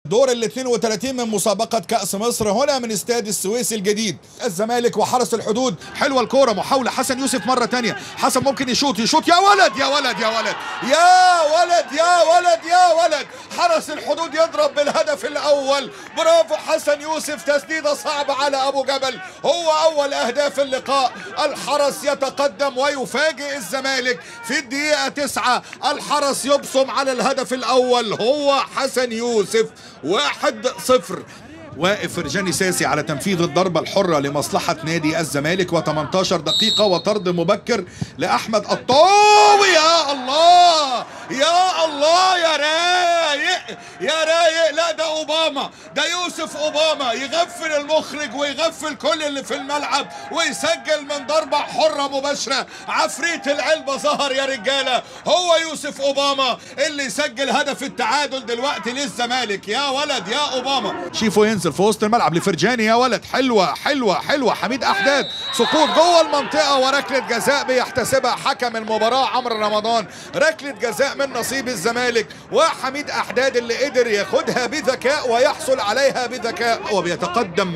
دور ال 32 من مسابقة كأس مصر هنا من استاد السويس الجديد الزمالك وحرس الحدود حلوة الكورة محاولة حسن يوسف مرة تانية حسن ممكن يشوط يشوط يا ولد يا ولد يا ولد يا ولد يا ولد يا ولد حرس الحدود يضرب بالهدف الأول برافو حسن يوسف تسديدة صعبة على أبو جبل هو أول أهداف اللقاء الحرس يتقدم ويفاجئ الزمالك في الدقيقة تسعة الحرس يبصم على الهدف الأول هو حسن يوسف واحد صفر واقف فرجاني ساسي على تنفيذ الضربة الحرة لمصلحة نادي الزمالك و18 دقيقة وطرد مبكر لأحمد الطاوي يا الله يا الله يا رايق يا رايق لا ده أوباما ده يوسف أوباما يغفل المخرج ويغفل كل اللي في الملعب ويسجل من ضربة حرة مباشرة عفريت العلبة ظهر يا رجالة هو يوسف أوباما اللي يسجل هدف التعادل دلوقتي للزمالك يا ولد يا أوباما شيفو ينزل في وسط الملعب لفرجاني يا ولد حلوة حلوة حلوة حميد أحداد سقوط جوه المنطقة وركلة جزاء بيحتسبها حكم المباراة عمرو رمضان ركلة جزاء من نصيب الزمالك وحميد أحداد اللي قدر ياخدها بذكاء ويحصل عليها بذكاء وبيتقدم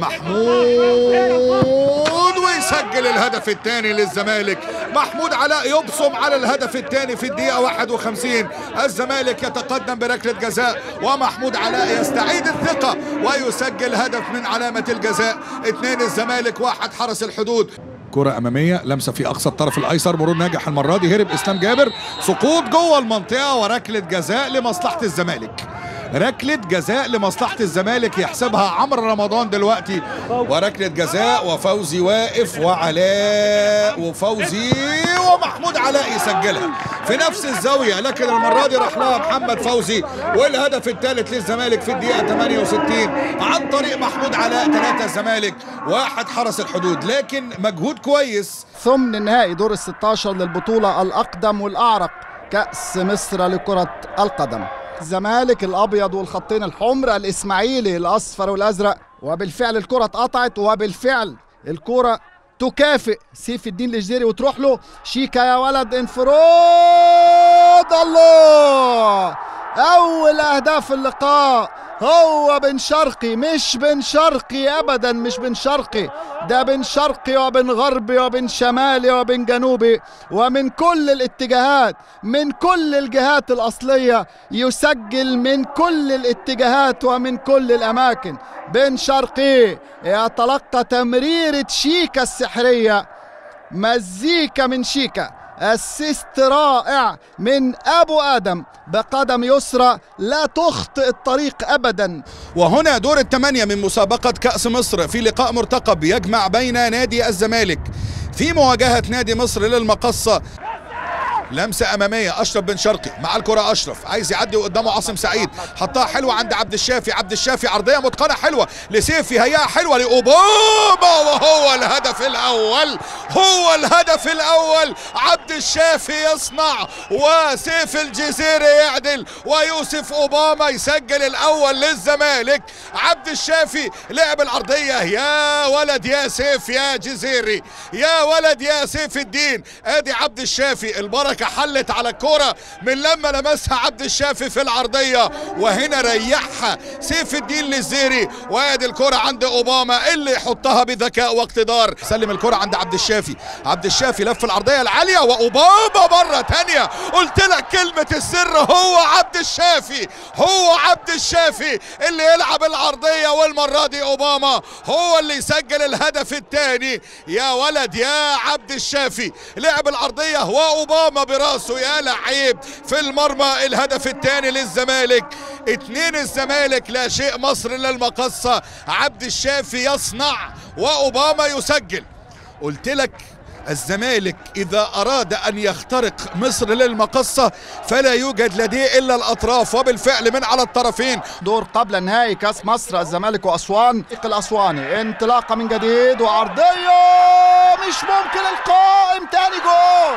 محمود ويسجل الهدف الثاني للزمالك محمود علاء يبصم على الهدف الثاني في الدقيقة 51 الزمالك يتقدم بركلة جزاء ومحمود علاء يستعيد الثقة ويسجل هدف من علامة الجزاء اثنين الزمالك واحد حرس الحدود كرة أمامية لمسة في أقصى الطرف الأيسر مرور ناجح المرة دي هرب إسلام جابر سقوط جوه المنطقة وركلة جزاء لمصلحة الزمالك ركلة جزاء لمصلحة الزمالك يحسبها عمرو رمضان دلوقتي وركلة جزاء وفوزي واقف وعلاء وفوزي ومحمود علاء يسجلها في نفس الزاوية لكن المرة دي راح لها محمد فوزي والهدف الثالث للزمالك في الدقيقة 68 عن طريق محمود علاء ثلاثة الزمالك واحد حرس الحدود لكن مجهود كويس ثمن نهائي دور ال 16 للبطولة الأقدم والأعرق كأس مصر لكرة القدم الزمالك الأبيض والخطين الحمر الإسماعيلي الأصفر والأزرق وبالفعل الكرة اتقطعت وبالفعل الكرة تكافئ سيف الدين الجزيري وتروح له شيكا يا ولد انفراد الله أول أهداف اللقاء هو بن شرقي مش بن شرقي ابدا مش بن شرقي ده بن شرقي وبن غربي وبن شمالي وبن جنوبي ومن كل الاتجاهات من كل الجهات الاصليه يسجل من كل الاتجاهات ومن كل الاماكن بن شرقي يتلقى تمريره شيكا السحريه مزيكا من شيكا اسيست رائع من ابو ادم بقدم يسرى لا تخطئ الطريق ابدا وهنا دور الثمانية من مسابقة كأس مصر في لقاء مرتقب يجمع بين نادي الزمالك في مواجهة نادي مصر للمقصة لمسة أمامية أشرف بن شرقي مع الكرة أشرف عايز يعدي وقدامه عاصم سعيد حطها حلوة عند عبد الشافي عبد الشافي عرضية متقنة حلوة لسيفي هياها حلوة لأوباما وهو الهدف الأول هو الهدف الأول عبد الشافي يصنع وسيف الجزيري يعدل ويوسف أوباما يسجل الأول للزمالك عبد الشافي لعب العرضية يا ولد يا سيف يا جزيري يا ولد يا سيف الدين ادي عبد الشافي البركة حلت على الكرة من لما لمسها عبد الشافي في العرضية وهنا ريحها سيف الدين للزيري وادي الكرة عند اوباما اللي يحطها بذكاء واقتدار سلم الكرة عند عبد الشافي عبد الشافي لف العرضية العالية واوباما مرة تانية قلت لك كلمة السر هو عبد الشافي هو عبد الشافي اللي يلعب العرضية والمرة دي اوباما هو اللي يسجل الهدف الثاني يا ولد يا عبد الشافي لعب العرضية واوباما براسه يا لعيب في المرمى الهدف الثاني للزمالك اتنين الزمالك لا شيء مصر للمقصة عبد الشافي يصنع واوباما يسجل قلت لك الزمالك إذا أراد أن يخترق مصر للمقصة فلا يوجد لديه إلا الأطراف وبالفعل من على الطرفين دور قبل نهائي كاس مصر الزمالك واسوان الاسواني انطلاقه من جديد وعرضيه مش ممكن القائم تاني جول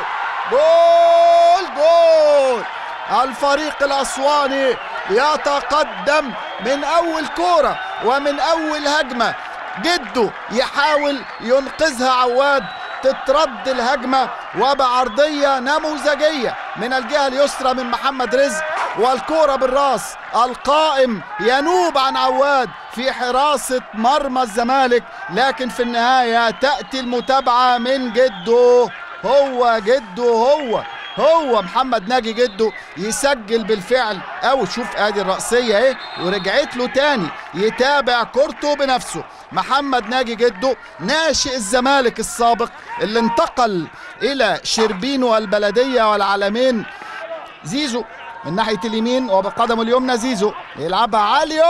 جول جول الفريق الاسواني يتقدم من اول كوره ومن اول هجمه جده يحاول ينقذها عواد تترد الهجمه وبعرضيه نموذجيه من الجهه اليسرى من محمد رزق والكرة بالراس القائم ينوب عن عواد في حراسة مرمى الزمالك لكن في النهاية تأتي المتابعة من جده هو جده هو هو محمد ناجي جده يسجل بالفعل او شوف ادي الرأسية اهي ورجعت له تاني يتابع كورته بنفسه محمد ناجي جده ناشئ الزمالك السابق اللي انتقل الى شربينو البلدية والعالمين زيزو من ناحية اليمين وبقدمه اليمنى زيزو يلعبها عاليو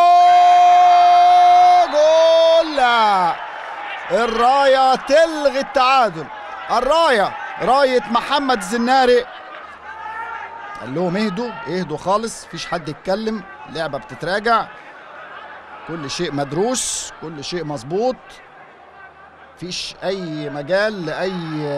جول الراية تلغي التعادل الراية راية محمد الزناري قال لهم اهدوا اهدوا خالص مفيش حد يتكلم اللعبة بتتراجع كل شيء مدروس كل شيء مظبوط مفيش اي مجال لاي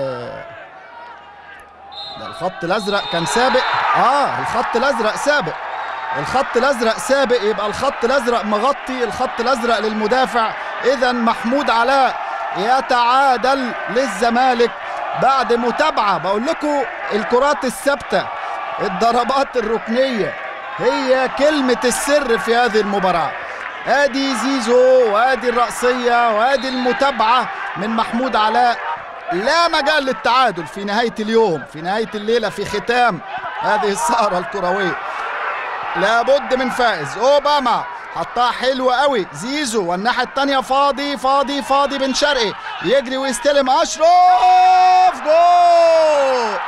ده الخط الازرق كان سابق اه الخط الازرق سابق الخط الازرق سابق يبقى الخط الازرق مغطي الخط الازرق للمدافع اذا محمود علاء يتعادل للزمالك بعد متابعه بقول لكم الكرات الثابته الضربات الركنيه هي كلمه السر في هذه المباراه ادي زيزو وادي الرأسية وادي المتابعة من محمود علاء لا مجال للتعادل في نهاية اليوم في نهاية الليلة في ختام هذه السهرة الكروية لابد من فائز اوباما حطها حلوة قوي زيزو والناحية التانية فاضي فاضي فاضي بن شرقي يجري ويستلم اشرف جول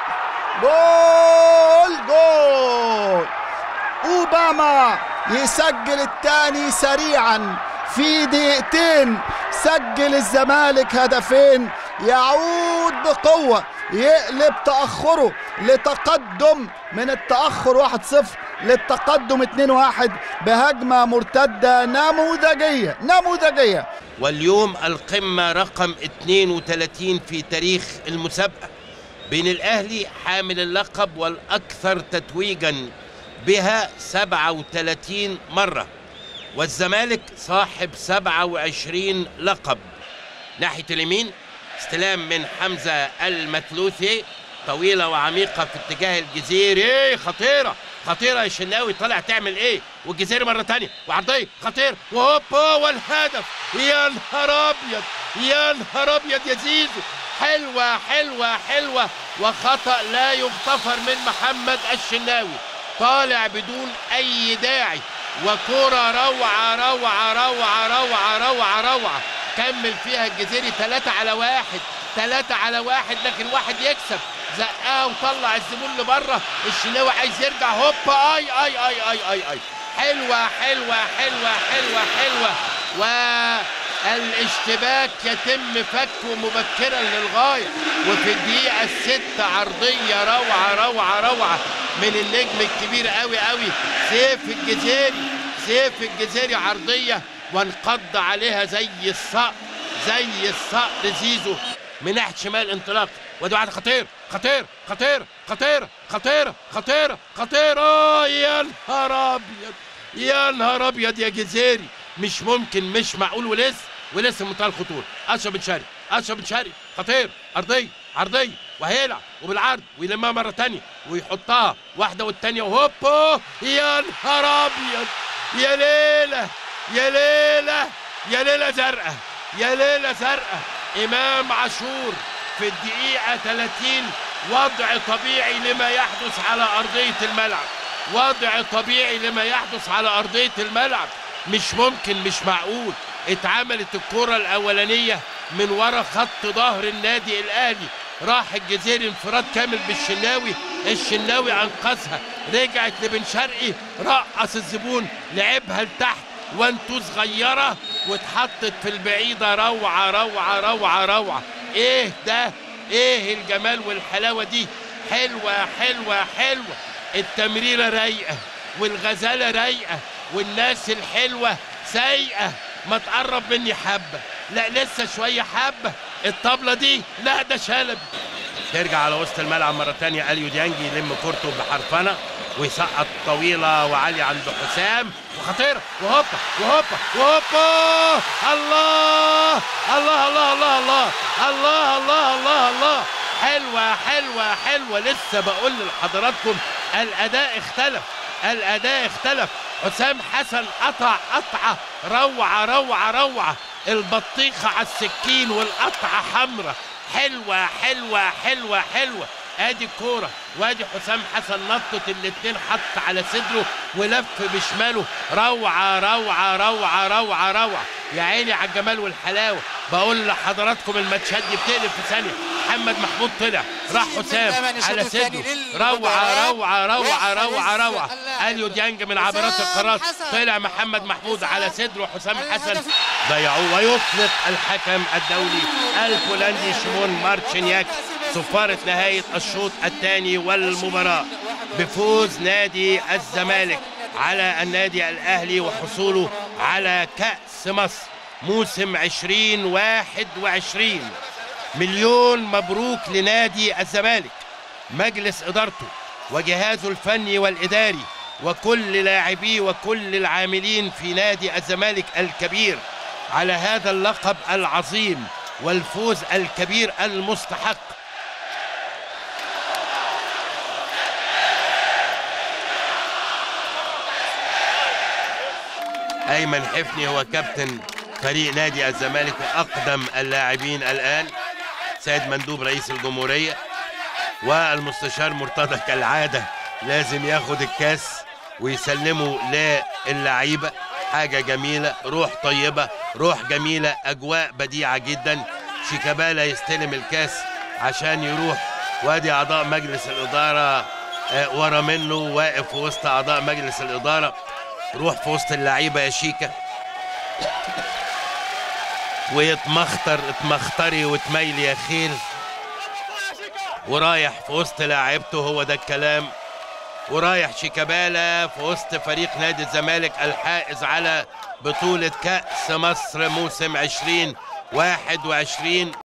جول جول اوباما يسجل الثاني سريعا في دقيقتين سجل الزمالك هدفين يعود بقوة يقلب تأخره لتقدم من التأخر 1-0 للتقدم 2-1 بهجمة مرتدة نموذجية نموذجية واليوم القمة رقم 32 في تاريخ المسابقة بين الأهلي حامل اللقب والأكثر تتويجا بها 37 مرة والزمالك صاحب 27 لقب ناحية اليمين استلام من حمزة المثلوثي طويلة وعميقة في اتجاه الجزيري خطيرة خطيرة يا شناوي طالع تعمل ايه والجزيري مرة تانية وعرضية خطير وهوبا والهدف يا نهار ابيض يا نهار ابيض يا زيزو حلوة حلوة حلوة وخطأ لا يغتفر من محمد الشناوي طالع بدون اي داعي وكرة روعة روعة روعة روعة روعة روعة كمل فيها الجزيري ثلاثة على واحد ثلاثة على واحد لكن واحد يكسب زقاه وطلع الزبون لبره الشناوي عايز يرجع هوبا اي اي اي اي اي اي حلوة حلوة حلوة حلوة حلوة والاشتباك يتم فكه مبكرا للغاية وفي الدقيقة الستة عرضية روعة روعة روعة من النجم الكبير قوي قوي سيف الجزيري سيف الجزيري عرضية وانقض عليها زي الصقر زي الصقر زيزو من ناحية شمال انطلاق وادي واحد خطير خطير خطير خطير خطير خطير خطير آه يا نهار ابيض يا نهار ابيض يا جزيري مش ممكن مش معقول ولسه ولسه منتهى الخطوره اشرف بن شرقي اشرف بن شرقي خطير ارضيه عرضيه وهيلعب وبالعرض ويلمها مره تانية ويحطها واحده والتانية وهوبا يا نهار ابيض يا ليله يا ليله يا ليله زرقاء يا ليله زرقاء امام عاشور في الدقيقه 30 وضع طبيعي لما يحدث على ارضيه الملعب وضع طبيعي لما يحدث على ارضيه الملعب مش ممكن مش معقول اتعملت الكره الاولانيه من ورا خط ظهر النادي الاهلي راح الجزيري انفراد كامل بالشناوي الشناوي انقذها رجعت لبن شرقي رقص الزبون لعبها لتحت وانتو صغيره واتحطت في البعيده روعه روعه روعه روعه ايه ده ايه الجمال والحلاوه دي حلوه حلوه حلوه التمريره رايقه والغزاله رايقه والناس الحلوه سايقه ما تقرب مني حبه لا لسه شويه حبه الطبله دي لا ده شلبي ترجع على وسط الملعب مره تانية اليو ديانجي يلم كورته بحرفنه ويسقط طويله وعاليه عند حسام وخطيره وهوبا وهوبا وهوبا الله الله الله الله الله الله الله الله الله حلوه حلوه حلوه لسه بقول لحضراتكم الاداء اختلف الاداء اختلف حسام حسن قطع قطعه روعه روعه روعه البطيخه على السكين والقطعه حمراء حلوه حلوه حلوه حلوه ادي الكوره وادي حسام حسن نطت الاتنين حط على صدره ولف بشماله روعه روعه روعه روعه روعه يا عيني على الجمال والحلاوه بقول لحضراتكم الماتشات دي بتقلب في ثانيه محمد محمود طلع راح حسام على صدره روعه روعه روعه روعه روعه اليو ديانج من عبرات القارات طلع محمد محمود على صدره حسام حسن ضيعوه ويطلق الحكم الدولي البولندي شمون مارتشينياك صفارة نهاية الشوط الثاني والمباراة بفوز نادي الزمالك على النادي الأهلي وحصوله على كأس مصر موسم 2021 مليون مبروك لنادي الزمالك مجلس إدارته وجهازه الفني والإداري وكل لاعبيه وكل العاملين في نادي الزمالك الكبير على هذا اللقب العظيم والفوز الكبير المستحق ايمن حفني هو كابتن فريق نادي الزمالك واقدم اللاعبين الان سيد مندوب رئيس الجمهوريه والمستشار مرتضى كالعاده لازم ياخد الكاس ويسلمه للعيبه حاجه جميله روح طيبه روح جميله اجواء بديعه جدا شيكابالا يستلم الكاس عشان يروح وادي اعضاء مجلس الاداره آه، ورا منه واقف في وسط اعضاء مجلس الاداره روح في وسط اللعيبه يا شيكا ويتمخطر اتمخطري وتميلي يا خيل ورايح في وسط لاعيبته هو ده الكلام ورايح شيكابالا في وسط فريق نادي الزمالك الحائز على بطولة كأس مصر موسم 2021